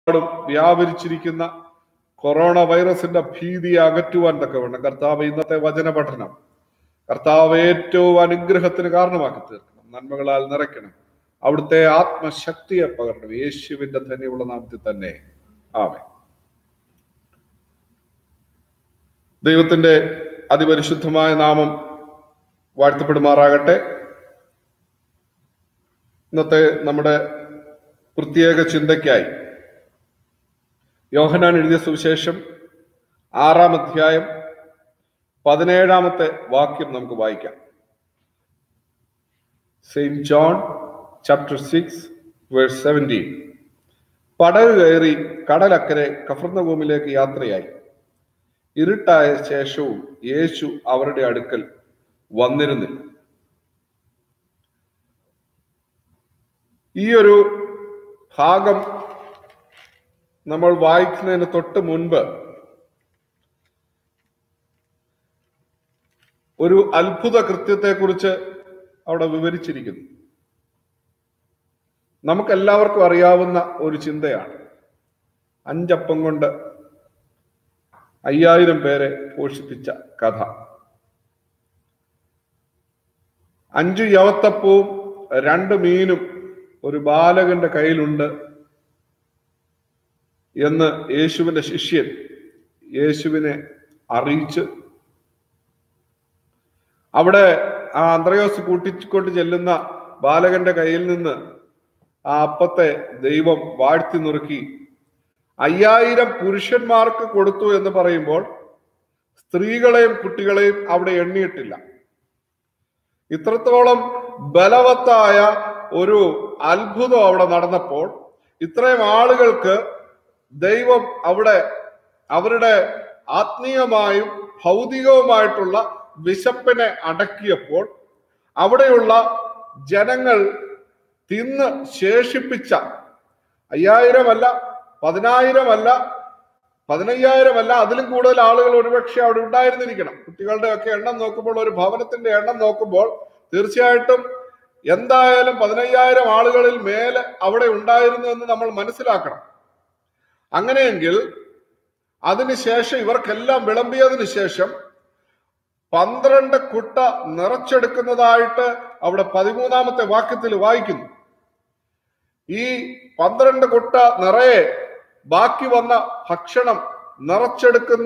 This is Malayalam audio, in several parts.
ലോകമെമ്പാടും വ്യാപരിച്ചിരിക്കുന്ന കൊറോണ വൈറസിന്റെ ഭീതി അകറ്റുവാൻ തക്കവണ്ണം കർത്താവ് ഇന്നത്തെ വചന പഠനം കർത്താവ് ഏറ്റവും അനുഗ്രഹത്തിന് കാരണമാക്കി തീർക്കണം നന്മകളാൽ നിറയ്ക്കണം അവിടുത്തെ ആത്മശക്തിയെ പകരണം യേശുവിന്റെ തന്നെയുള്ള നാമത്തിൽ തന്നെ ആമേ ദൈവത്തിന്റെ അതിപരിശുദ്ധമായ നാമം വാഴ്ത്തപ്പെടുമാറാകട്ടെ ഇന്നത്തെ നമ്മുടെ പ്രത്യേക ചിന്തയ്ക്കായി യോഹനാൻ എഴുതിയ സുവിശേഷം ആറാം അധ്യായം പതിനേഴാമത്തെ വാക്യം നമുക്ക് വായിക്കാം saint John chapter six verse seventeen പടക് കയറി കടലക്കരെ കഫർന്നഭൂമിലേക്ക് യാത്രയായി ഇരുട്ടായ ശേഷവും യേശു അവരുടെ അടുക്കൽ വന്നിരുന്നില്ല ഈ ഒരു ഭാഗം നമ്മൾ വായിക്കുന്നതിന് തൊട്ട് മുൻപ് ഒരു അത്ഭുത കൃത്യത്തെക്കുറിച്ച് അവിടെ വിവരിച്ചിരിക്കുന്നു നമുക്കെല്ലാവർക്കും അറിയാവുന്ന ഒരു ചിന്തയാണ് അഞ്ചപ്പം കൊണ്ട് അയ്യായിരം പേരെ പോഷിപ്പിച്ച കഥ അഞ്ചു യവത്തപ്പവും രണ്ട് മീനും ഒരു ബാലകന്റെ കയ്യിലുണ്ട് എന്ന് യേശുവിന്റെ ശിഷ്യൻ യേശുവിനെ അറിയിച്ച് അവിടെ ആ അന്ത്രയോസ് കൂട്ടിക്കൊണ്ട് ചെല്ലുന്ന ബാലകന്റെ കയ്യിൽ നിന്ന് ആ അപ്പത്തെ ദൈവം വാഴ്ത്തി നുറുക്കി അയ്യായിരം പുരുഷന്മാർക്ക് കൊടുത്തു എന്ന് പറയുമ്പോൾ സ്ത്രീകളെയും കുട്ടികളെയും അവിടെ എണ്ണിയിട്ടില്ല ഇത്രത്തോളം ബലവത്തായ ഒരു അത്ഭുതം അവിടെ നടന്നപ്പോൾ ഇത്രയും ആളുകൾക്ക് ദൈവം അവിടെ അവരുടെ ആത്മീയമായും ഭൗതികവുമായിട്ടുള്ള വിശപ്പിനെ അടക്കിയപ്പോൾ അവിടെയുള്ള ജനങ്ങൾ തിന്ന് ശേഷിപ്പിച്ച അയ്യായിരമല്ല പതിനായിരമല്ല പതിനയ്യായിരമല്ല അതിലും കൂടുതൽ ആളുകൾ ഒരുപക്ഷെ അവിടെ ഉണ്ടായിരുന്നിരിക്കണം കുട്ടികളുടെ ഒക്കെ എണ്ണം നോക്കുമ്പോൾ ഒരു ഭവനത്തിന്റെ എണ്ണം നോക്കുമ്പോൾ തീർച്ചയായിട്ടും എന്തായാലും പതിനയ്യായിരം ആളുകളിൽ മേലെ അവിടെ ഉണ്ടായിരുന്നു എന്ന് നമ്മൾ മനസ്സിലാക്കണം അങ്ങനെയെങ്കിൽ അതിനുശേഷം ഇവർക്കെല്ലാം വിളമ്പിയതിനു ശേഷം പന്ത്രണ്ട് കുട്ട നിറച്ചെടുക്കുന്നതായിട്ട് അവിടെ പതിമൂന്നാമത്തെ വാക്യത്തിൽ വായിക്കുന്നു ഈ പന്ത്രണ്ട് കുട്ട നിറയെ ബാക്കി വന്ന ഭക്ഷണം നിറച്ചെടുക്കുന്ന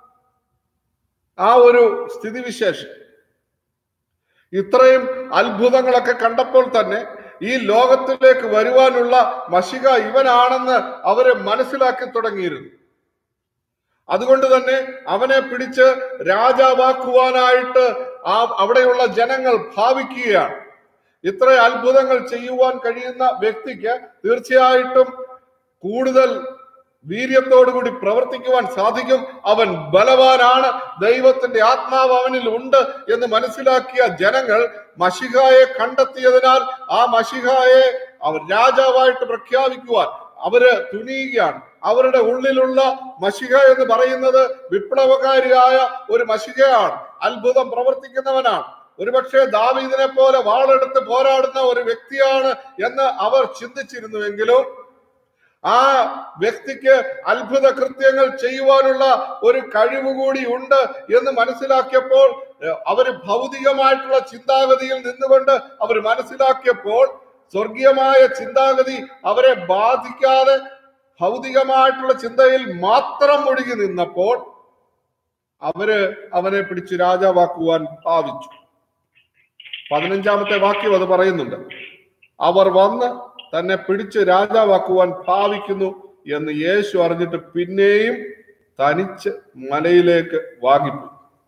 ആ ഒരു സ്ഥിതിവിശേഷം ഇത്രയും അത്ഭുതങ്ങളൊക്കെ കണ്ടപ്പോൾ തന്നെ ഈ ലോകത്തിലേക്ക് വരുവാനുള്ള മഷിക ഇവനാണെന്ന് അവര് മനസ്സിലാക്കി തുടങ്ങിയിരുന്നു അതുകൊണ്ട് തന്നെ അവനെ പിടിച്ച് രാജാവാക്കുവാനായിട്ട് ആ അവിടെയുള്ള ജനങ്ങൾ ഭാവിക്കുകയാണ് ഇത്ര അത്ഭുതങ്ങൾ ചെയ്യുവാൻ കഴിയുന്ന വ്യക്തിക്ക് തീർച്ചയായിട്ടും കൂടുതൽ വീര്യത്തോടുകൂടി പ്രവർത്തിക്കുവാൻ സാധിക്കും അവൻ ബലവാനാണ് ദൈവത്തിന്റെ ആത്മാവ് അവനിൽ ഉണ്ട് എന്ന് മനസ്സിലാക്കിയ ജനങ്ങൾ മഷിഹായെ കണ്ടെത്തിയതിനാൽ ആ മഷിഹായെ അവർ രാജാവായിട്ട് പ്രഖ്യാപിക്കുവാൻ അവര് തുനിയുകയാണ് അവരുടെ ഉള്ളിലുള്ള മഷിക എന്ന് പറയുന്നത് വിപ്ലവകാരിയായ ഒരു മഷികയാണ് അത്ഭുതം പ്രവർത്തിക്കുന്നവനാണ് ഒരുപക്ഷെ ദാവീദിനെ പോലെ വാളെടുത്ത് പോരാടുന്ന ഒരു വ്യക്തിയാണ് എന്ന് അവർ ചിന്തിച്ചിരുന്നുവെങ്കിലും ആ വ്യക്തിക്ക് അത്ഭുത കൃത്യങ്ങൾ ചെയ്യുവാനുള്ള ഒരു കഴിവ് കൂടി ഉണ്ട് എന്ന് മനസ്സിലാക്കിയപ്പോൾ അവര് ഭൗതികമായിട്ടുള്ള ചിന്താഗതിയിൽ നിന്നുകൊണ്ട് അവർ മനസ്സിലാക്കിയപ്പോൾ സ്വർഗീയമായ ചിന്താഗതി അവരെ ബാധിക്കാതെ ഭൗതികമായിട്ടുള്ള ചിന്തയിൽ മാത്രം മുഴുകി നിന്നപ്പോൾ അവര് അവനെ പിടിച്ച് രാജാവാക്കുവാൻ ഭാവിച്ചു പതിനഞ്ചാമത്തെ വാക്യം അത് പറയുന്നുണ്ട് അവർ വന്ന് തന്നെ പിടിച്ച് രാജാവാക്കുവാൻ ഭാവിക്കുന്നു എന്ന് യേശു അറിഞ്ഞിട്ട് പിന്നെയും തനിച്ച് മലയിലേക്ക് വാങ്ങിപ്പോയി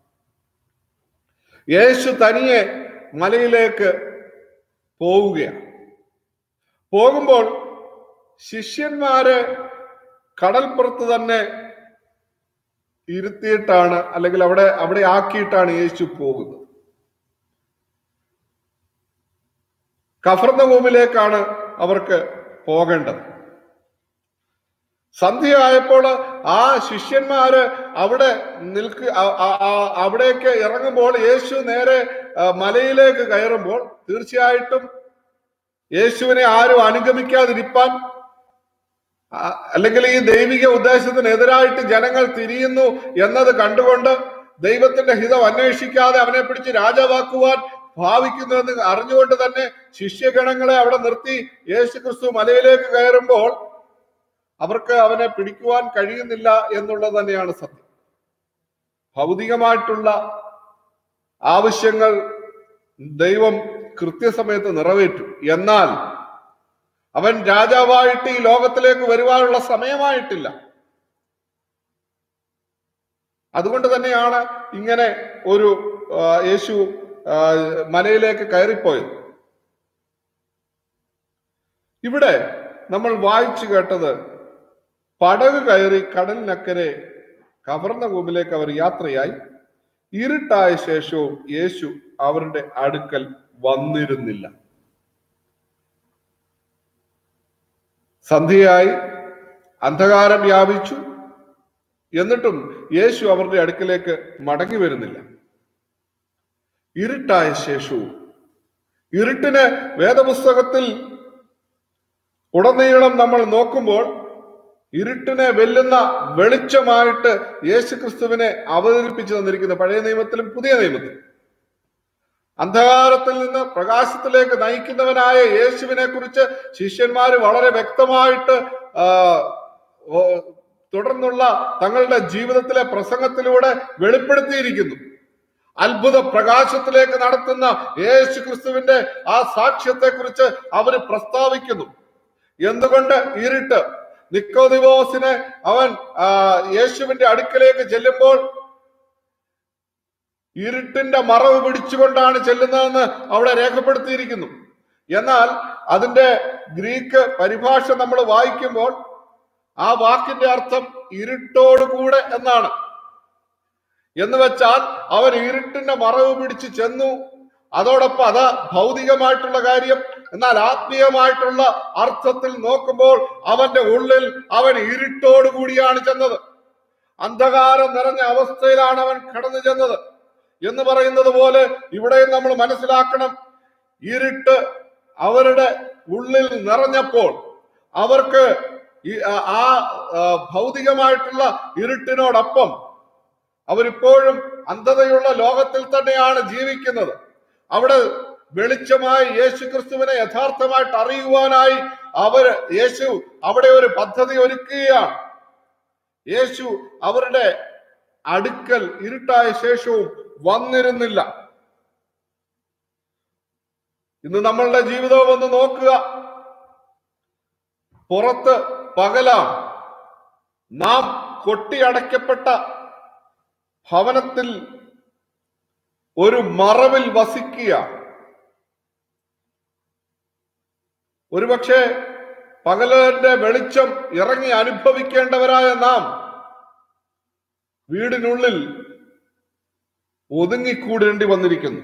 യേശു തനിയെ മലയിലേക്ക് പോവുകയാണ് പോകുമ്പോൾ ശിഷ്യന്മാരെ കടൽപ്പുറത്ത് തന്നെ ഇരുത്തിയിട്ടാണ് അല്ലെങ്കിൽ അവിടെ അവിടെ ആക്കിയിട്ടാണ് യേശു പോകുന്നത് കഫർന്നഭൂമിലേക്കാണ് അവർക്ക് പോകേണ്ടത് സന്ധ്യയായപ്പോൾ ആ ശിഷ്യന്മാര് അവിടെ നിൽക്ക് അവിടേക്ക് ഇറങ്ങുമ്പോൾ യേശു നേരെ മലയിലേക്ക് കയറുമ്പോൾ തീർച്ചയായിട്ടും യേശുവിനെ ആരും അനുഗമിക്കാതിരിപ്പാൻ ആ, അല്ലെങ്കിൽ ഈ ദൈവിക ഉദ്ദേശത്തിനെതിരായിട്ട് ജനങ്ങൾ തിരിയുന്നു എന്നത് കണ്ടുകൊണ്ട് ദൈവത്തിന്റെ ഹിതം അന്വേഷിക്കാതെ അവനെ പിടിച്ച് രാജാവാക്കുവാൻ ഭാവിക്കുന്നു എന്ന് അറിഞ്ഞുകൊണ്ട് തന്നെ ശിഷ്യഗണങ്ങളെ അവിടെ നിർത്തി യേശു ക്രിസ്തു മലയിലേക്ക് കയറുമ്പോൾ അവർക്ക് അവനെ പിടിക്കുവാൻ കഴിയുന്നില്ല എന്നുള്ളത് തന്നെയാണ് സത്യം ഭൗതികമായിട്ടുള്ള ആവശ്യങ്ങൾ ദൈവം കൃത്യസമയത്ത് നിറവേറ്റും എന്നാൽ അവൻ രാജാവായിട്ട് ഈ ലോകത്തിലേക്ക് വരുവാനുള്ള സമയമായിട്ടില്ല അതുകൊണ്ട് തന്നെയാണ് ഇങ്ങനെ ഒരു ആ, യേശു ആ, മലയിലേക്ക് കയറിപ്പോയത് ഇവിടെ നമ്മൾ വായിച്ചു കേട്ടത് പടക് കയറി കടലിനക്കരെ കവർന്ന ഭൂമിയിലേക്ക് അവർ യാത്രയായി ഇരുട്ടായ ശേഷവും യേശു അവരുടെ അടുക്കൽ വന്നിരുന്നില്ല സന്ധ്യയായി അന്ധകാരം വ്യാപിച്ചു എന്നിട്ടും യേശു അവരുടെ അടുക്കലേക്ക് മടങ്ങി വരുന്നില്ല ഇരുട്ടായ ശേഷവും ഇരുട്ടിന് വേദപുസ്തകത്തിൽ ഉടനീളം നമ്മൾ നോക്കുമ്പോൾ ഇരുട്ടിനെ വെല്ലുന്ന വെളിച്ചമായിട്ട് യേശു ക്രിസ്തുവിനെ അവതരിപ്പിച്ചു തന്നിരിക്കുന്നു പഴയ നിയമത്തിലും പുതിയ നിയമത്തിലും അന്ധകാരത്തിൽ നിന്ന് പ്രകാശത്തിലേക്ക് നയിക്കുന്നവനായ യേശുവിനെ കുറിച്ച് ശിഷ്യന്മാർ വളരെ വ്യക്തമായിട്ട് ആ, ഓ, തുടർന്നുള്ള തങ്ങളുടെ ജീവിതത്തിലെ പ്രസംഗത്തിലൂടെ വെളിപ്പെടുത്തിയിരിക്കുന്നു അത്ഭുത പ്രകാശത്തിലേക്ക് നടത്തുന്ന യേശു ക്രിസ്തുവിന്റെ ആ സാക്ഷ്യത്തെ കുറിച്ച് അവർ പ്രസ്താവിക്കുന്നു എന്തുകൊണ്ട് ഇരുട്ട് നിക്കോദിവോസിനെ അവൻ ആ, യേശുവിന്റെ അടുക്കലേക്ക് ചെല്ലുമ്പോൾ ഇരുട്ടിന്റെ മറവ് പിടിച്ചുകൊണ്ടാണ് ചെല്ലുന്നതെന്ന് അവിടെ രേഖപ്പെടുത്തിയിരിക്കുന്നു എന്നാൽ അതിന്റെ ഗ്രീക്ക് പരിഭാഷ നമ്മൾ വായിക്കുമ്പോൾ ആ വാക്കിന്റെ അർത്ഥം ഇരുട്ടോടുകൂടെ എന്നാണ് എന്ന് വെച്ചാൽ അവൻ ഇരുട്ടിന്റെ മറവ് പിടിച്ച് ചെന്നു അതോടൊപ്പം അത് ഭൗതികമായിട്ടുള്ള കാര്യം എന്നാൽ ആത്മീയമായിട്ടുള്ള അർത്ഥത്തിൽ നോക്കുമ്പോൾ അവന്റെ ഉള്ളിൽ അവൻ ഇരുട്ടോടു കൂടിയാണ് ചെന്നത് അന്ധകാരം നിറഞ്ഞ അവസ്ഥയിലാണ് അവൻ കടന്നു ചെന്നത് എന്ന് പറയുന്നത് പോലെ ഇവിടെയും നമ്മൾ മനസ്സിലാക്കണം ഇരുട്ട് അവരുടെ ഉള്ളിൽ നിറഞ്ഞപ്പോൾ അവർക്ക് ഈ ആ- ആ ആ, ഭൗതികമായിട്ടുള്ള ഇരുട്ടിനോടൊപ്പം അവരിപ്പോഴും അന്ധതയുള്ള ലോകത്തിൽ തന്നെയാണ് ജീവിക്കുന്നത് അവിടെ വെളിച്ചമായി യേശു ക്രിസ്തുവിനെ യഥാർത്ഥമായിട്ട് അറിയുവാനായി അവർ യേശു അവിടെ ഒരു പദ്ധതി ഒരുക്കുകയാണ് യേശു അവരുടെ അടുക്കൽ ഇരുട്ടായ ശേഷവും വന്നിരുന്നില്ല ഇന്ന് നമ്മളുടെ ജീവിതവും ഒന്ന് നോക്കുക പുറത്ത് പകലാണ് നാം കൊട്ടിയടയ്ക്കപ്പെട്ട ഭവനത്തിൽ ഒരു മറവിൽ വസിക്കുക ഒരുപക്ഷെ പകലന്റെ വെളിച്ചം ഇറങ്ങി അനുഭവിക്കേണ്ടവരായ നാം വീടിനുള്ളിൽ ഒതുങ്ങിക്കൂടേണ്ടി വന്നിരിക്കുന്നു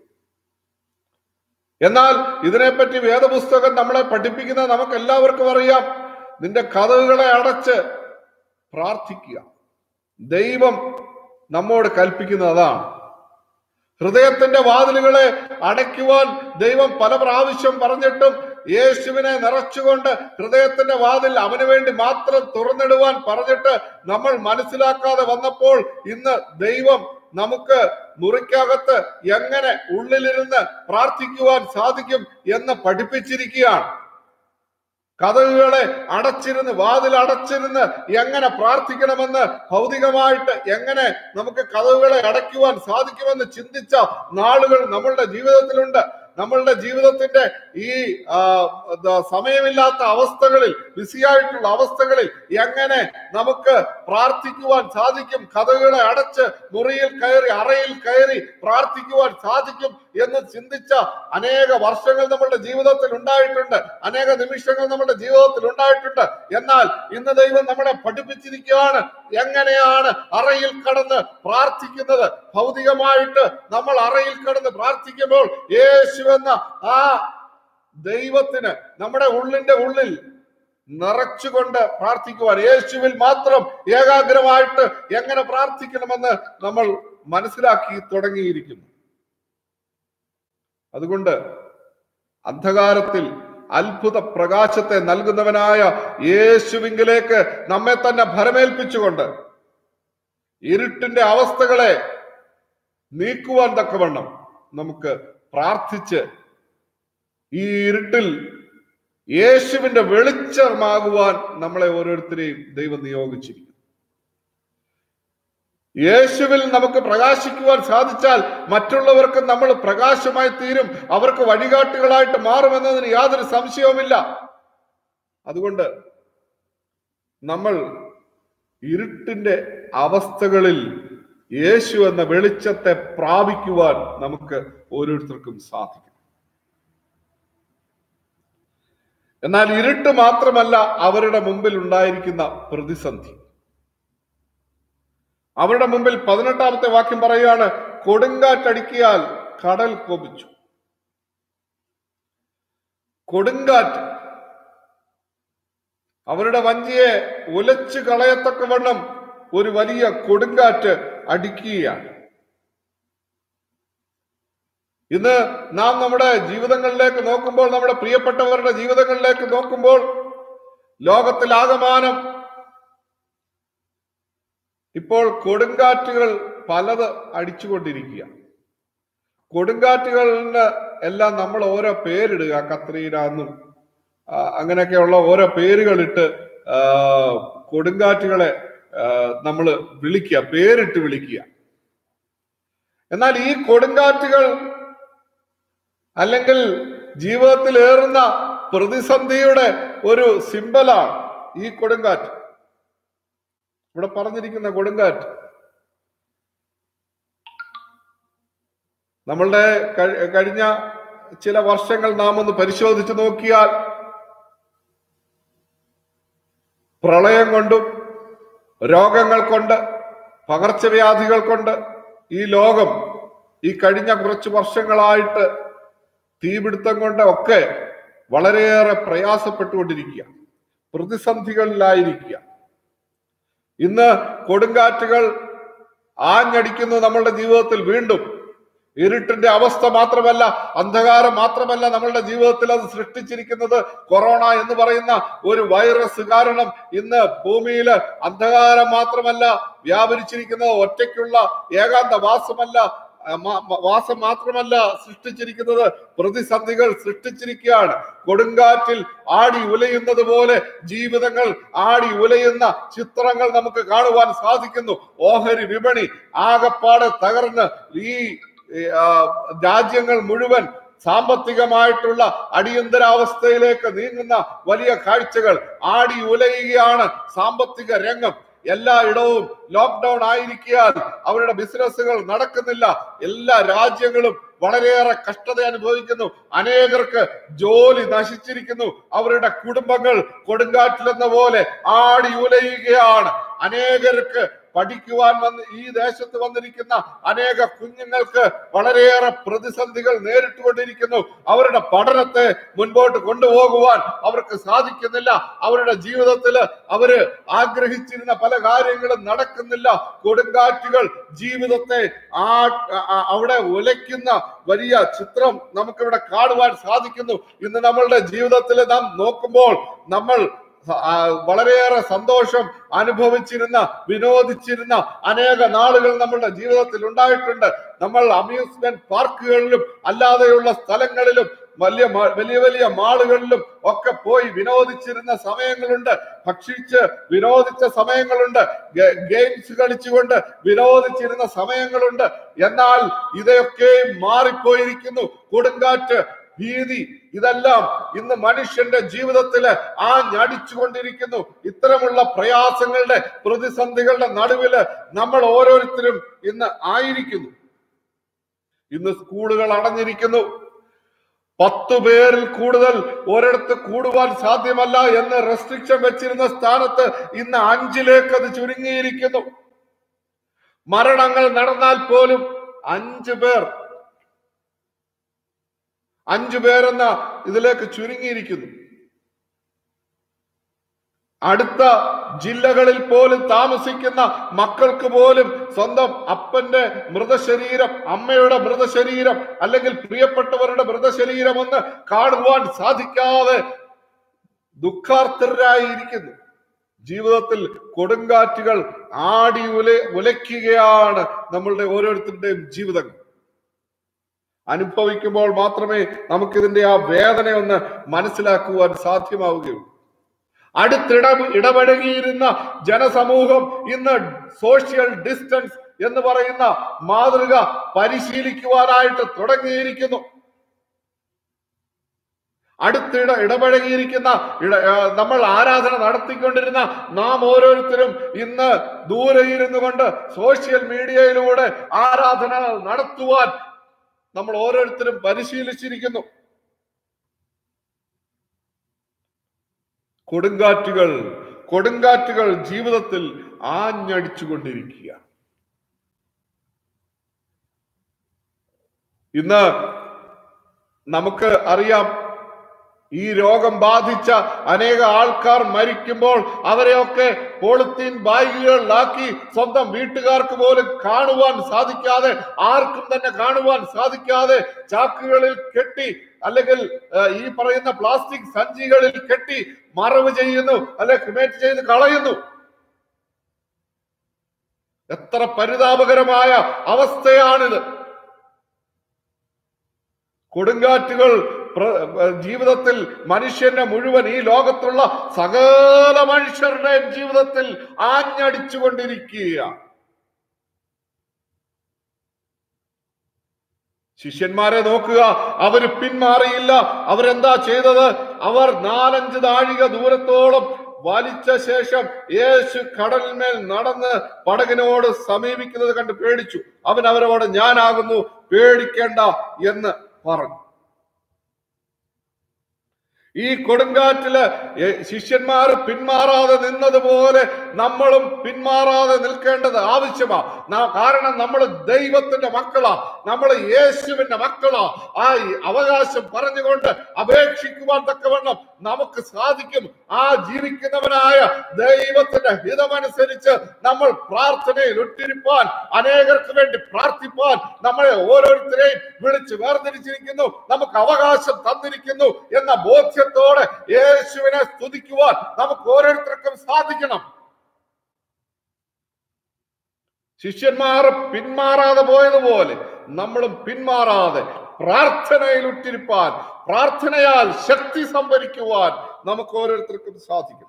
എന്നാൽ ഇതിനെപ്പറ്റി വേദപുസ്തകം നമ്മളെ പഠിപ്പിക്കുന്ന നമുക്ക് എല്ലാവർക്കും അറിയാം നിന്റെ കഥകളെ അടച്ച് പ്രാർത്ഥിക്കുക ദൈവം നമ്മോട് കൽപ്പിക്കുന്നത് അതാണ് ഹൃദയത്തിന്റെ വാതിലുകളെ അടയ്ക്കുവാൻ ദൈവം പല പ്രാവശ്യം പറഞ്ഞിട്ടും യേശുവിനെ നിറച്ചുകൊണ്ട് ഹൃദയത്തിന്റെ വാതിൽ അവന് വേണ്ടി മാത്രം തുറന്നിടുവാൻ പറഞ്ഞിട്ട് നമ്മൾ മനസ്സിലാക്കാതെ വന്നപ്പോൾ ഇന്ന് ദൈവം നമുക്ക് മുറിക്കകത്ത് എങ്ങനെ ഉള്ളിലിരുന്ന് പ്രാർത്ഥിക്കുവാൻ സാധിക്കും എന്ന് പഠിപ്പിച്ചിരിക്കുകയാണ് കഥകുകളെ അടച്ചിരുന്ന് വാതിൽ അടച്ചിരുന്ന് എങ്ങനെ പ്രാർത്ഥിക്കണമെന്ന് ഭൗതികമായിട്ട് എങ്ങനെ നമുക്ക് കഥകുകളെ അടയ്ക്കുവാൻ സാധിക്കുമെന്ന് ചിന്തിച്ച നാളുകൾ നമ്മളുടെ ജീവിതത്തിലുണ്ട് നമ്മളുടെ ജീവിതത്തിന്റെ ഈ ആ, ദ- സമയമില്ലാത്ത അവസ്ഥകളിൽ ബിസിയായിട്ടുള്ള അവസ്ഥകളിൽ എങ്ങനെ നമുക്ക് പ്രാർത്ഥിക്കുവാൻ സാധിക്കും കഥകളെ അടച്ച് മുറിയിൽ കയറി അറയിൽ കയറി പ്രാർത്ഥിക്കുവാൻ സാധിക്കും എന്ന് ചിന്തിച്ച അനേക വർഷങ്ങൾ നമ്മളുടെ ജീവിതത്തിൽ ഉണ്ടായിട്ടുണ്ട് അനേക നിമിഷങ്ങൾ നമ്മുടെ ജീവിതത്തിൽ ഉണ്ടായിട്ടുണ്ട് എന്നാൽ ഇന്ന് ദൈവം നമ്മളെ പഠിപ്പിച്ചിരിക്കുകയാണ് എങ്ങനെയാണ് അറയിൽ കടന്ന് പ്രാർത്ഥിക്കുന്നത് ഭൗതികമായിട്ട് നമ്മൾ അറയിൽ കടന്ന് പ്രാർത്ഥിക്കുമ്പോൾ യേശു എന്ന ആ ദൈവത്തിന് നമ്മുടെ ഉള്ളിന്റെ ഉള്ളിൽ നിറച്ചുകൊണ്ട് പ്രാർത്ഥിക്കുവാൻ യേശുവിൽ മാത്രം ഏകാഗ്രമായിട്ട് എങ്ങനെ പ്രാർത്ഥിക്കണമെന്ന് നമ്മൾ മനസ്സിലാക്കി തുടങ്ങിയിരിക്കുന്നു അതുകൊണ്ട് അന്ധകാരത്തിൽ അത്ഭുത പ്രകാശത്തെ നൽകുന്നവനായ യേശുവിങ്കിലേക്ക് നമ്മെ തന്നെ ഭരമേൽപ്പിച്ചുകൊണ്ട് ഇരുട്ടിന്റെ അവസ്ഥകളെ നീക്കുവാൻ തക്കവണ്ണം നമുക്ക് പ്രാർത്ഥിച്ച് ഈ ഇരുട്ടിൽ യേശുവിന്റെ വെളിച്ചമാകുവാൻ നമ്മളെ ഓരോരുത്തരെയും ദൈവം നിയോഗിച്ചിരിക്കുന്നു യേശുവിൽ നമുക്ക് പ്രകാശിക്കുവാൻ സാധിച്ചാൽ മറ്റുള്ളവർക്ക് നമ്മൾ പ്രകാശമായി തീരും അവർക്ക് വഴികാട്ടികളായിട്ട് മാറുമെന്നതിന് യാതൊരു സംശയവുമില്ല അതുകൊണ്ട് നമ്മൾ ഇരുട്ടിന്റെ അവസ്ഥകളിൽ യേശു എന്ന വെളിച്ചത്തെ പ്രാപിക്കുവാൻ നമുക്ക് ഓരോരുത്തർക്കും സാധിക്കും എന്നാൽ ഇരുട്ട് മാത്രമല്ല അവരുടെ മുമ്പിൽ ഉണ്ടായിരിക്കുന്ന പ്രതിസന്ധി അവരുടെ മുമ്പിൽ പതിനെട്ടാമത്തെ വാക്യം പറയുകയാണ് കൊടുങ്കാറ്റടിക്കിയാൽ കടൽ കൊപിച്ചു കൊടുങ്കാറ്റ് അവരുടെ വഞ്ചിയെ ഉലച്ചു കളയത്തക്കവണ്ണം ഒരു വലിയ കൊടുങ്കാറ്റ് അടിക്കുകയാണ് ഇന്ന് നാം നമ്മുടെ ജീവിതങ്ങളിലേക്ക് നോക്കുമ്പോൾ നമ്മുടെ പ്രിയപ്പെട്ടവരുടെ ജീവിതങ്ങളിലേക്ക് നോക്കുമ്പോൾ ലോകത്തിലാകമാനം ഇപ്പോൾ കൊടുങ്കാറ്റുകൾ പലത് അടിച്ചുകൊണ്ടിരിക്കുക കൊടുങ്കാറ്റുകളിന് എല്ലാം നമ്മൾ ഓരോ പേരിടുക കത്രീന എന്നും ആ, അങ്ങനെയൊക്കെയുള്ള ഓരോ പേരുകളിട്ട് ആ, കൊടുങ്കാറ്റുകളെ നമ്മൾ വിളിക്കുക പേരിട്ട് വിളിക്കുക എന്നാൽ ഈ കൊടുങ്കാറ്റുകൾ അല്ലെങ്കിൽ ജീവിതത്തിൽ ഏറുന്ന പ്രതിസന്ധിയുടെ ഒരു സിമ്പലാണ് ഈ കൊടുങ്കാറ്റ് ഇവിടെ പറഞ്ഞിരിക്കുന്ന കൊടുങ്കാറ്റ് നമ്മളുടെ കഴി- കഴിഞ്ഞ ചില വർഷങ്ങൾ നാം ഒന്ന് പരിശോധിച്ചു നോക്കിയാൽ പ്രളയം കൊണ്ടും രോഗങ്ങൾ കൊണ്ട് പകർച്ചവ്യാധികൾ കൊണ്ട് ഈ ലോകം ഈ കഴിഞ്ഞ കുറച്ച് വർഷങ്ങളായിട്ട് തീപിടുത്തം കൊണ്ട് ഒക്കെ വളരെയേറെ പ്രയാസപ്പെട്ടുകൊണ്ടിരിക്കുക പ്രതിസന്ധികളിലായിരിക്കുക ഇന്ന് കൊടുങ്കാറ്റുകൾ ആഞ്ഞടിക്കുന്നു നമ്മളുടെ ജീവിതത്തിൽ വീണ്ടും ഇരുട്ടിന്റെ അവസ്ഥ മാത്രമല്ല അന്ധകാരം മാത്രമല്ല നമ്മളുടെ ജീവിതത്തിൽ അത് സൃഷ്ടിച്ചിരിക്കുന്നത് കൊറോണ എന്ന് പറയുന്ന ഒരു വൈറസ് കാരണം ഇന്ന് ഭൂമിയിൽ അന്ധകാരം മാത്രമല്ല വ്യാപരിച്ചിരിക്കുന്നത് ഒറ്റയ്ക്കുള്ള ഏകാന്ത വാസമല്ല ആ, മ- മ- വാസം മാത്രമല്ല സൃഷ്ടിച്ചിരിക്കുന്നത് പ്രതിസന്ധികൾ സൃഷ്ടിച്ചിരിക്കുകയാണ് കൊടുങ്കാറ്റിൽ ആടി ഉലയുന്നത് പോലെ ജീവിതങ്ങൾ ആടി ഉലയുന്ന ചിത്രങ്ങൾ നമുക്ക് കാണുവാൻ സാധിക്കുന്നു ഓഹരി വിപണി ആകപ്പാടെ തകർന്ന് ഈ ഈ, ആ, രാജ്യങ്ങൾ മുഴുവൻ സാമ്പത്തികമായിട്ടുള്ള അടിയന്തരാവസ്ഥയിലേക്ക് നീങ്ങുന്ന വലിയ കാഴ്ചകൾ ആടി ഉലയുകയാണ് സാമ്പത്തിക രംഗം എല്ലായിടവും ലോക്ക്ഡൌൺ ആയിരിക്കാൻ അവരുടെ ബിസിനസ്സുകൾ നടക്കുന്നില്ല എല്ലാ രാജ്യങ്ങളും വളരെയേറെ കഷ്ടത അനുഭവിക്കുന്നു അനേകർക്ക് ജോലി നശിച്ചിരിക്കുന്നു അവരുടെ കുടുംബങ്ങൾ കൊടുങ്കാറ്റിലെന്ന പോലെ ആടി ഉലയുകയാണ് അനേകർക്ക് പഠിക്കുവാൻ വന്ന് ഈ ദേശത്ത് വന്നിരിക്കുന്ന അനേക കുഞ്ഞുങ്ങൾക്ക് വളരെയേറെ പ്രതിസന്ധികൾ നേരിട്ടുകൊണ്ടിരിക്കുന്നു അവരുടെ പഠനത്തെ മുൻപോട്ട് കൊണ്ടുപോകുവാൻ അവർക്ക് സാധിക്കുന്നില്ല അവരുടെ ജീവിതത്തിൽ അവര് ആഗ്രഹിച്ചിരുന്ന പല കാര്യങ്ങളും നടക്കുന്നില്ല കൊടുങ്കാറ്റുകൾ ജീവിതത്തെ ആ ആ- അവിടെ ഉലയ്ക്കുന്ന വലിയ ചിത്രം നമുക്കിവിടെ കാണുവാൻ സാധിക്കുന്നു ഇന്ന് നമ്മളുടെ ജീവിതത്തിൽ നാം നോക്കുമ്പോൾ നമ്മൾ ആ, വളരെയേറെ സന്തോഷം അനുഭവിച്ചിരുന്ന വിനോദിച്ചിരുന്ന അനേക നാളുകൾ നമ്മളുടെ ജീവിതത്തിൽ ഉണ്ടായിട്ടുണ്ട് നമ്മൾ അമ്യൂസ്മെന്റ് പാർക്കുകളിലും അല്ലാതെയുള്ള സ്ഥലങ്ങളിലും വലിയ മ- വലിയ വലിയ മാളുകളിലും ഒക്കെ പോയി വിനോദിച്ചിരുന്ന സമയങ്ങളുണ്ട് ഭക്ഷിച്ച് വിനോദിച്ച സമയങ്ങളുണ്ട് ഗെ- ഗെയിംസ് കളിച്ചുകൊണ്ട് വിനോദിച്ചിരുന്ന സമയങ്ങളുണ്ട് എന്നാൽ ഇതൊക്കെ മാറിപ്പോയിരിക്കുന്നു കൊടുങ്കാറ്റ് ഭീതി ഇതെല്ലാം ഇന്ന് മനുഷ്യന്റെ ജീവിതത്തിൽ ആഞ്ഞടിച്ചുകൊണ്ടിരിക്കുന്നു ഇത്തരമുള്ള പ്രയാസങ്ങളുടെ പ്രതിസന്ധികളുടെ നടുവില് നമ്മൾ ഓരോരുത്തരും ഇന്ന് ആയിരിക്കുന്നു ഇന്ന് സ്കൂളുകൾ അടഞ്ഞിരിക്കുന്നു പത്തു പേരിൽ കൂടുതൽ ഒരിടത്ത് കൂടുവാൻ സാധ്യമല്ല എന്ന് റെസ്ട്രിക്ഷൻ വെച്ചിരുന്ന സ്ഥാനത്ത് ഇന്ന് അഞ്ചിലേക്ക് അത് ചുരുങ്ങിയിരിക്കുന്നു മരണങ്ങൾ നടന്നാൽ പോലും അഞ്ചു പേർ അഞ്ചു പേരെന്ന ഇതിലേക്ക് ചുരുങ്ങിയിരിക്കുന്നു അടുത്ത ജില്ലകളിൽ പോലും താമസിക്കുന്ന മക്കൾക്ക് പോലും സ്വന്തം അപ്പന്റെ മൃതശരീരം അമ്മയുടെ മൃതശരീരം അല്ലെങ്കിൽ പ്രിയപ്പെട്ടവരുടെ മൃതശരീരം ഒന്ന് കാണുവാൻ സാധിക്കാതെ ദുഃഖാർത്ഥരായിരിക്കുന്നു ജീവിതത്തിൽ കൊടുങ്കാറ്റുകൾ ആടി ഉല ഉലയ്ക്കുകയാണ് നമ്മളുടെ ഓരോരുത്തരുടെയും ജീവിതങ്ങൾ അനുഭവിക്കുമ്പോൾ മാത്രമേ നമുക്കിതിന്റെ ആ വേദന ഒന്ന് മനസ്സിലാക്കുവാൻ സാധ്യമാവുകയുള്ളൂ അടുത്തിട ഇടപഴകിയിരുന്ന ജനസമൂഹം ഇന്ന് സോഷ്യൽ ഡിസ്റ്റൻസ് എന്ന് പറയുന്ന മാതൃക പരിശീലിക്കുവാനായിട്ട് തുടങ്ങിയിരിക്കുന്നു അടുത്തിട ഇടപഴകിയിരിക്കുന്ന ഇട ആ, നമ്മൾ ആരാധന നടത്തിക്കൊണ്ടിരുന്ന നാം ഓരോരുത്തരും ഇന്ന് ദൂരെ ഇരുന്നു കൊണ്ട് സോഷ്യൽ മീഡിയയിലൂടെ ആരാധന നടത്തുവാൻ നമ്മൾ ഓരോരുത്തരും പരിശീലിച്ചിരിക്കുന്നു കൊടുങ്കാറ്റുകൾ കൊടുങ്കാറ്റുകൾ ജീവിതത്തിൽ ആഞ്ഞടിച്ചുകൊണ്ടിരിക്കുക ഇന്ന് നമുക്ക് അറിയാം ഈ രോഗം ബാധിച്ച അനേക ആൾക്കാർ മരിക്കുമ്പോൾ അവരെയൊക്കെ പോളിത്തീൻ ബാഗുകളിലാക്കി സ്വന്തം വീട്ടുകാർക്ക് പോലും കാണുവാൻ സാധിക്കാതെ ആർക്കും തന്നെ കാണുവാൻ സാധിക്കാതെ ചാക്കുകളിൽ കെട്ടി അല്ലെങ്കിൽ ആ, ഈ പറയുന്ന പ്ലാസ്റ്റിക് സഞ്ചികളിൽ കെട്ടി മറവ് ചെയ്യുന്നു അല്ലെ ക്രിമേറ്റ് ചെയ്ത് കളയുന്നു എത്ര പരിതാപകരമായ അവസ്ഥയാണിത് കൊടുങ്കാറ്റുകൾ പ്ര- ജീവിതത്തിൽ മനുഷ്യന്റെ മുഴുവൻ ഈ ലോകത്തുള്ള സകല മനുഷ്യരുടെയും ജീവിതത്തിൽ ആഞ്ഞടിച്ചുകൊണ്ടിരിക്കുക ശിഷ്യന്മാരെ നോക്കുക അവര് പിന്മാറിയില്ല അവരെന്താ ചെയ്തത് അവർ നാലഞ്ച് നാഴിക ദൂരത്തോളം വലിച്ച ശേഷം യേശു കടലിന്മേൽ നടന്ന് പടകിനോട് സമീപിക്കുന്നത് കണ്ട് പേടിച്ചു അവൻ അവരോട് ഞാനാകുന്നു പേടിക്കേണ്ട എന്ന് പറഞ്ഞു ഈ കൊടുങ്കാറ്റില് എ- ശിഷ്യന്മാർ പിന്മാറാതെ നിന്നതുപോലെ നമ്മളും പിന്മാറാതെ നിൽക്കേണ്ടത് ആവശ്യമാ നാ- കാരണം നമ്മൾ ദൈവത്തിന്റെ മക്കളാ നമ്മൾ യേശുവിന്റെ മക്കളാ ആ ഈ അവകാശം പറഞ്ഞുകൊണ്ട് അപേക്ഷിക്കുവാൻ തക്കവണ്ണം നമുക്ക് സാധിക്കും ആ ജീവിക്കുന്നവനായ ദൈവത്തിന്റെ ഹിതമനുസരിച്ച് നമ്മൾ പ്രാർത്ഥനയിൽ ഒട്ടിരിപ്പാൻ അനേകർക്ക് വേണ്ടി പ്രാർത്ഥിപ്പാൻ നമ്മളെ ഓരോരുത്തരെയും വിളിച്ച് വേർതിരിച്ചിരിക്കുന്നു നമുക്ക് അവകാശം തന്നിരിക്കുന്നു എന്ന ബോധ്യത്തോടെ യേശുവിനെ സ്തുതിക്കുവാൻ നമുക്ക് ഓരോരുത്തർക്കും സാധിക്കണം ശിഷ്യന്മാർ പിന്മാറാതെ പോയതുപോലെ നമ്മളും പിന്മാറാതെ പ്രാർത്ഥനയിൽ ഉറ്റിരിപ്പാൻ പ്രാർത്ഥനയാൽ ശക്തി സംഭരിക്കുവാൻ നമുക്ക് ഓരോരുത്തർക്കും സാധിക്കും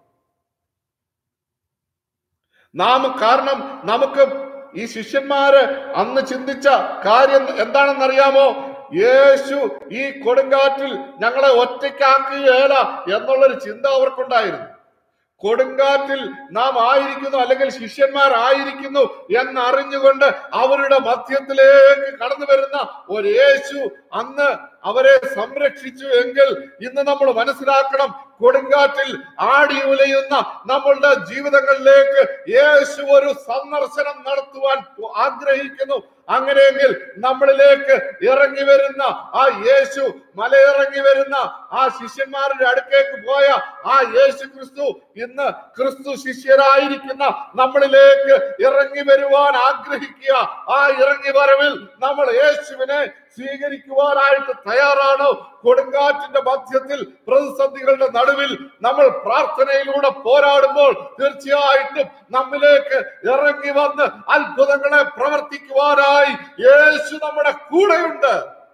നാം കാരണം നമുക്ക് ഈ ശിഷ്യന്മാര് അന്ന് ചിന്തിച്ച കാര്യം എന്താണെന്നറിയാമോ യേശു ഈ കൊടുങ്കാറ്റിൽ ഞങ്ങളെ ഒറ്റയ്ക്കാക്കുകയല്ല എന്നുള്ളൊരു ചിന്ത അവർക്കുണ്ടായിരുന്നു കൊടുങ്കാറ്റിൽ നാം ആയിരിക്കുന്നു അല്ലെങ്കിൽ ശിഷ്യന്മാർ ആയിരിക്കുന്നു എന്നറിഞ്ഞുകൊണ്ട് അവരുടെ മധ്യത്തിലേക്ക് കടന്നു വരുന്ന ഒരു യേശു അന്ന് അവരെ സംരക്ഷിച്ചു എങ്കിൽ ഇന്ന് നമ്മൾ മനസ്സിലാക്കണം കൊടുങ്കാറ്റിൽ ആടി ഉലയുന്ന നമ്മളുടെ ജീവിതങ്ങളിലേക്ക് യേശു ഒരു സന്ദർശനം നടത്തുവാൻ ആഗ്രഹിക്കുന്നു അങ്ങനെയെങ്കിൽ നമ്മളിലേക്ക് ഇറങ്ങി വരുന്ന ആ യേശു മലയിറങ്ങി വരുന്ന ആ ശിഷ്യന്മാരുടെ അടുക്കേക്ക് പോയ ആ യേശു ക്രിസ്തു ഇന്ന് ക്രിസ്തു ശിഷ്യരായിരിക്കുന്ന നമ്മളിലേക്ക് ഇറങ്ങി വരുവാൻ ആഗ്രഹിക്കുക ആ ഇറങ്ങി വരവിൽ നമ്മൾ യേശുവിനെ സ്വീകരിക്കുവാനായിട്ട് തയ്യാറാണോ കൊടുങ്കാറ്റിന്റെ മധ്യത്തിൽ പ്രതിസന്ധികളുടെ നടുവിൽ നമ്മൾ പ്രാർത്ഥനയിലൂടെ പോരാടുമ്പോൾ തീർച്ചയായിട്ടും നമ്മിലേക്ക് ഇറങ്ങി വന്ന് അത്ഭുതങ്ങളെ പ്രവർത്തിക്കുവാനായി യേശു നമ്മുടെ കൂടെയുണ്ട്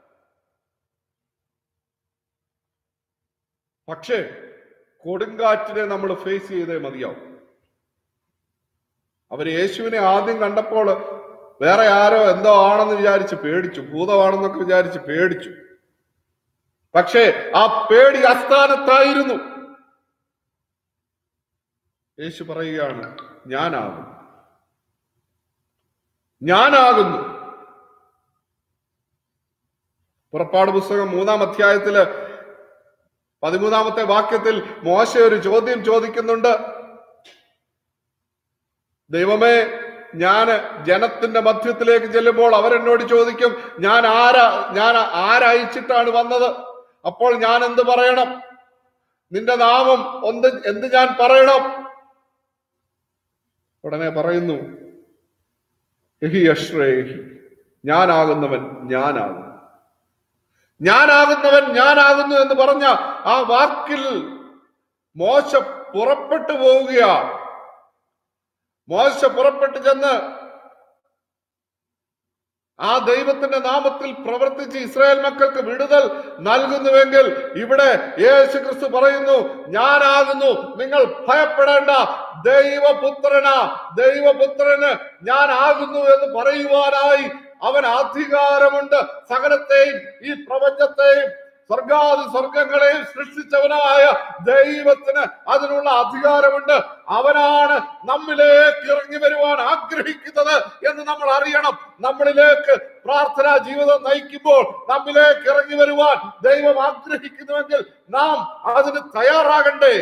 പക്ഷേ കൊടുങ്കാറ്റിനെ നമ്മൾ ഫേസ് ചെയ്തേ മതിയാവും അവർ യേശുവിനെ ആദ്യം കണ്ടപ്പോൾ വേറെ ആരോ എന്തോ ആണെന്ന് വിചാരിച്ച് പേടിച്ചു ഭൂതമാണെന്നൊക്കെ വിചാരിച്ച് പേടിച്ചു പക്ഷേ ആ പേടി അസ്ഥാനത്തായിരുന്നു യേശു പറയുകയാണ് ഞാനാകും ഞാനാകുന്നു പുറപ്പാട് പുസ്തകം മൂന്നാം അധ്യായത്തില് പതിമൂന്നാമത്തെ വാക്യത്തിൽ മോശ ഒരു ചോദ്യം ചോദിക്കുന്നുണ്ട് ദൈവമേ ഞാൻ ജനത്തിന്റെ മധ്യത്തിലേക്ക് ചെല്ലുമ്പോൾ അവരെന്നോട് ചോദിക്കും ഞാൻ ആരാ ഞാൻ ആരയച്ചിട്ടാണ് വന്നത് അപ്പോൾ ഞാൻ എന്ത് പറയണം നിന്റെ നാമം ഒന്ന് എന്ത് ഞാൻ പറയണം ഉടനെ പറയുന്നു എഹി അശ്രേഹി ഞാനാകുന്നവൻ ഞാനാകുന്നു ഞാനാകുന്നവൻ ഞാനാകുന്നു എന്ന് പറഞ്ഞ ആ വാക്കിൽ മോശ പുറപ്പെട്ടു പോവുകയാണ് മോശ പുറപ്പെട്ടു ചെന്ന് ആ ദൈവത്തിന്റെ നാമത്തിൽ പ്രവർത്തിച്ച് ഇസ്രായേൽ മക്കൾക്ക് വിടുതൽ നൽകുന്നുവെങ്കിൽ ഇവിടെ യേശു ക്രിസ്തു പറയുന്നു ഞാനാകുന്നു നിങ്ങൾ ഭയപ്പെടേണ്ട ദൈവപുത്രനാ ദൈവപുത്രന് ഞാനാകുന്നു എന്ന് പറയുവാനായി അവൻ അധികാരമുണ്ട് സകലത്തെയും ഈ പ്രപഞ്ചത്തെയും സ്വർഗാദി സ്വർഗങ്ങളെയും സൃഷ്ടിച്ചവനായ ദൈവത്തിന് അതിനുള്ള അധികാരമുണ്ട് അവനാണ് നമ്മിലേക്ക് ഇറങ്ങി വരുവാൻ ആഗ്രഹിക്കുന്നത് എന്ന് നമ്മൾ അറിയണം നമ്മളിലേക്ക് പ്രാർത്ഥനാ ജീവിതം നയിക്കുമ്പോൾ നമ്മിലേക്ക് ഇറങ്ങി വരുവാൻ ദൈവം ആഗ്രഹിക്കുന്നുവെങ്കിൽ നാം അതിന് തയ്യാറാകണ്ടേ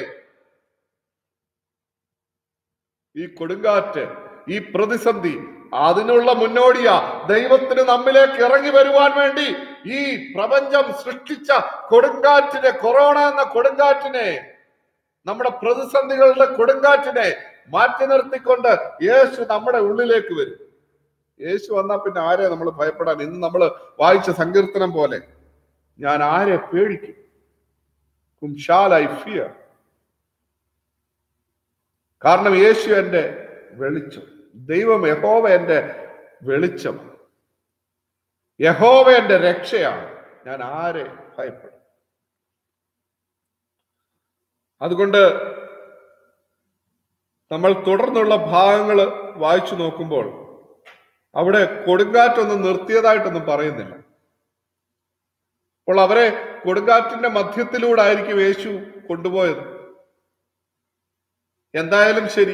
ഈ കൊടുങ്കാറ്റ് ഈ പ്രതിസന്ധി അതിനുള്ള മുന്നോടിയാ ദൈവത്തിന് നമ്മിലേക്ക് ഇറങ്ങി വരുവാൻ വേണ്ടി ഈ പ്രപഞ്ചം സൃഷ്ടിച്ച കൊടുങ്കാറ്റിനെ കൊറോണ എന്ന കൊടുങ്കാറ്റിനെ നമ്മുടെ പ്രതിസന്ധികളുടെ കൊടുങ്കാറ്റിനെ മാറ്റി നിർത്തിക്കൊണ്ട് യേശു നമ്മുടെ ഉള്ളിലേക്ക് വരും യേശു വന്നാൽ പിന്നെ ആരെ നമ്മൾ ഭയപ്പെടാൻ ഇന്ന് നമ്മൾ വായിച്ച സങ്കീർത്തനം പോലെ ഞാൻ ആരെ പേടിക്കും Whom shall I fear? കാരണം യേശു എന്റെ വെളിച്ചം ദൈവം യഹോവ എന്റെ വെളിച്ചം യഹോവ എന്റെ രക്ഷയാണ് ഞാൻ ആരെ ഭയപ്പെടും അതുകൊണ്ട് നമ്മൾ തുടർന്നുള്ള ഭാഗങ്ങൾ വായിച്ചു നോക്കുമ്പോൾ അവിടെ കൊടുങ്കാറ്റൊന്നും നിർത്തിയതായിട്ടൊന്നും പറയുന്നില്ല അപ്പോൾ അവരെ കൊടുങ്കാറ്റിന്റെ മധ്യത്തിലൂടെ ആയിരിക്കും യേശു കൊണ്ടുപോയത് എന്തായാലും ശരി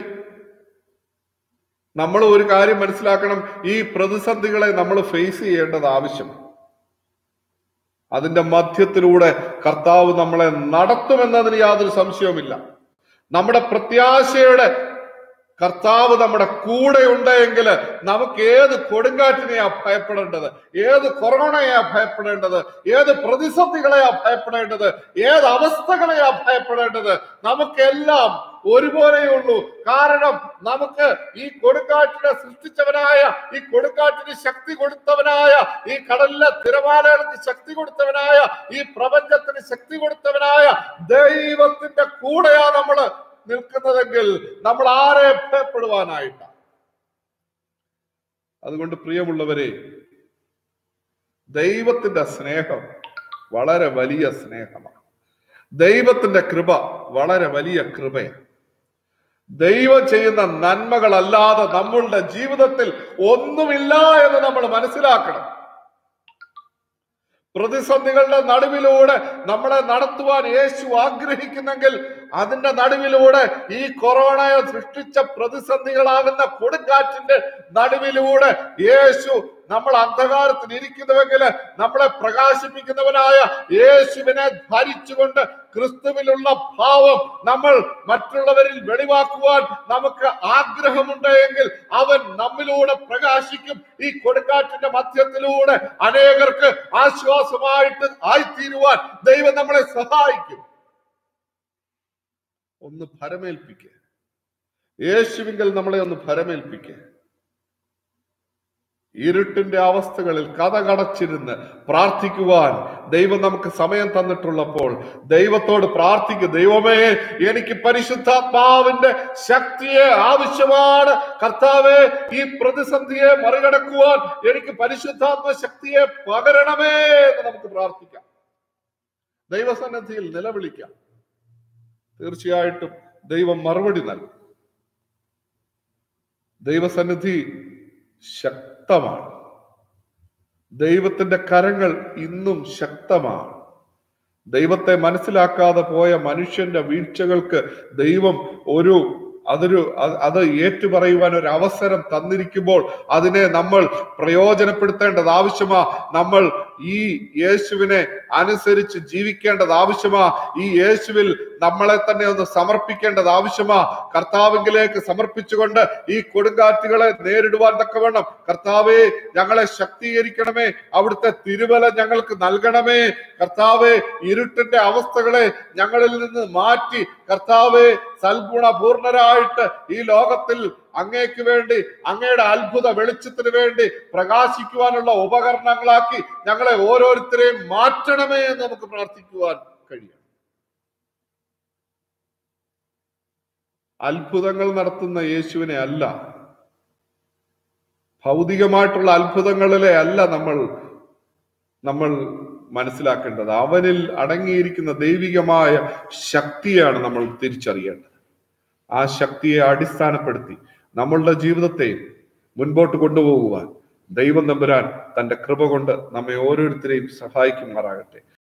നമ്മൾ ഒരു കാര്യം മനസ്സിലാക്കണം ഈ പ്രതിസന്ധികളെ നമ്മൾ ഫേസ് ചെയ്യേണ്ടത് ആവശ്യമാണ് അതിന്റെ മധ്യത്തിലൂടെ കർത്താവ് നമ്മളെ നടത്തുമെന്നതിന് യാതൊരു സംശയവുമില്ല നമ്മുടെ പ്രത്യാശയുടെ കർത്താവ് നമ്മുടെ കൂടെ ഉണ്ടെങ്കിൽ നമുക്ക് ഏത് കൊടുങ്കാറ്റിനെയാ ഭയപ്പെടേണ്ടത് ഏത് കൊറോണയാ ഭയപ്പെടേണ്ടത് ഏത് പ്രതിസന്ധികളെയാ ഭയപ്പെടേണ്ടത് ഏത് അവസ്ഥകളെയാ ഭയപ്പെടേണ്ടത് നമുക്കെല്ലാം ഒരുപോലെയുള്ളൂ കാരണം നമുക്ക് ഈ കൊടുങ്കാറ്റിനെ സൃഷ്ടിച്ചവനായ ഈ കൊടുങ്കാറ്റിന് ശക്തി കൊടുത്തവനായ ഈ കടലിലെ തിരമാലകൾക്ക് ശക്തി കൊടുത്തവനായ ഈ പ്രപഞ്ചത്തിന് ശക്തി കൊടുത്തവനായ ദൈവത്തിന്റെ കൂടെയാ നമ്മള് നിൽക്കുന്നതെങ്കിൽ നമ്മൾ ആരെ ഭയപ്പെടുവാനായിട്ടാണ് അതുകൊണ്ട് പ്രിയമുള്ളവരെ ദൈവത്തിന്റെ സ്നേഹം വളരെ വലിയ സ്നേഹമാണ് ദൈവത്തിന്റെ കൃപ വളരെ വലിയ കൃപയാണ് ദൈവം ചെയ്യുന്ന നന്മകളല്ലാതെ നമ്മളുടെ ജീവിതത്തിൽ ഒന്നുമില്ല എന്ന് നമ്മൾ മനസ്സിലാക്കണം പ്രതിസന്ധികളുടെ നടുവിലൂടെ നമ്മളെ നടത്തുവാൻ യേശു ആഗ്രഹിക്കുന്നെങ്കിൽ അതിന്റെ നടുവിലൂടെ ഈ കൊറോണയെ സൃഷ്ടിച്ച പ്രതിസന്ധികളാകുന്ന കൊടുങ്കാറ്റിന്റെ നടുവിലൂടെ യേശു നമ്മൾ അന്ധകാരത്തിൽ ഇരിക്കുന്നുവെങ്കിൽ നമ്മളെ പ്രകാശിപ്പിക്കുന്നവനായ യേശുവിനെ ധരിച്ചുകൊണ്ട് ക്രിസ്തുവിലുള്ള ഭാവം നമ്മൾ മറ്റുള്ളവരിൽ വെളിവാക്കുവാൻ നമുക്ക് ആഗ്രഹമുണ്ടെങ്കിൽ അവൻ നമ്മിലൂടെ പ്രകാശിക്കും ഈ കൊടുങ്കാറ്റിന്റെ മധ്യത്തിലൂടെ അനേകർക്ക് ആശ്വാസമായിട്ട് ആയിത്തീരുവാൻ ദൈവം നമ്മളെ സഹായിക്കും ഒന്ന് ഭരമേൽപ്പിക്കുക യേശുവിങ്കൽ നമ്മളെ ഒന്ന് ഭരമേൽപ്പിക്കുക ഇരുട്ടിന്റെ അവസ്ഥകളിൽ കഥ കടച്ചിരുന്ന് പ്രാർത്ഥിക്കുവാൻ ദൈവം നമുക്ക് സമയം തന്നിട്ടുള്ളപ്പോൾ ദൈവത്തോട് പ്രാർത്ഥിക്കുക ദൈവമേ എനിക്ക് പരിശുദ്ധാത്മാവിന്റെ ശക്തിയെ ആവശ്യമാണ് കർത്താവെ ഈ പ്രതിസന്ധിയെ മറികടക്കുവാൻ എനിക്ക് പരിശുദ്ധാത്മ ശക്തിയെ പകരണമേ എന്ന് നമുക്ക് പ്രാർത്ഥിക്കാം ദൈവസന്നിധിയിൽ നിലവിളിക്കാം തീർച്ചയായിട്ടും ദൈവം മറുപടി നൽകും ദൈവസന്നിധി ശക്തമാണ് ദൈവത്തിന്റെ കരങ്ങൾ ഇന്നും ശക്തമാണ് ദൈവത്തെ മനസ്സിലാക്കാതെ പോയ മനുഷ്യന്റെ വീഴ്ചകൾക്ക് ദൈവം ഒരു അതൊരു അത് അത് ഏറ്റുപറയുവാൻ ഒരു അവസരം തന്നിരിക്കുമ്പോൾ അതിനെ നമ്മൾ പ്രയോജനപ്പെടുത്തേണ്ടത് ആവശ്യമാ നമ്മൾ ഈ യേശുവിനെ അനുസരിച്ച് ജീവിക്കേണ്ടത് ആവശ്യമാ ഈ യേശുവിൽ നമ്മളെ തന്നെ ഒന്ന് സമർപ്പിക്കേണ്ടത് ആവശ്യമാ കർത്താവിങ്കിലേക്ക് സമർപ്പിച്ചുകൊണ്ട് ഈ കൊടുങ്കാറ്റുകളെ നേരിടുവാൻ തക്കവണ്ണം കർത്താവെ ഞങ്ങളെ ശക്തീകരിക്കണമേ അവിടുത്തെ തിരുവല ഞങ്ങൾക്ക് നൽകണമേ കർത്താവെ ഇരുട്ടിന്റെ അവസ്ഥകളെ ഞങ്ങളിൽ നിന്ന് മാറ്റി കർത്താവെ സൽഗുണപൂർണരായിട്ട് ഈ ലോകത്തിൽ അങ്ങേക്ക് വേണ്ടി അങ്ങയുടെ അത്ഭുത വെളിച്ചത്തിന് വേണ്ടി പ്രകാശിക്കുവാനുള്ള ഉപകരണങ്ങളാക്കി ഞങ്ങളെ ഓരോരുത്തരെയും മാറ്റണമേ എന്ന് നമുക്ക് പ്രാർത്ഥിക്കുവാൻ കഴിയും അത്ഭുതങ്ങൾ നടത്തുന്ന യേശുവിനെ അല്ല ഭൗതികമായിട്ടുള്ള അത്ഭുതങ്ങളിലെ അല്ല നമ്മൾ നമ്മൾ മനസ്സിലാക്കേണ്ടത് അവനിൽ അടങ്ങിയിരിക്കുന്ന ദൈവികമായ ശക്തിയാണ് നമ്മൾ തിരിച്ചറിയേണ്ടത് ആ ശക്തിയെ അടിസ്ഥാനപ്പെടുത്തി നമ്മളുടെ ജീവിതത്തെ മുൻപോട്ട് കൊണ്ടുപോകുവാൻ ദൈവം നമ്പുരാൻ തന്റെ കൃപ കൊണ്ട് നമ്മെ ഓരോരുത്തരെയും സഹായിക്കുമാറാകട്ടെ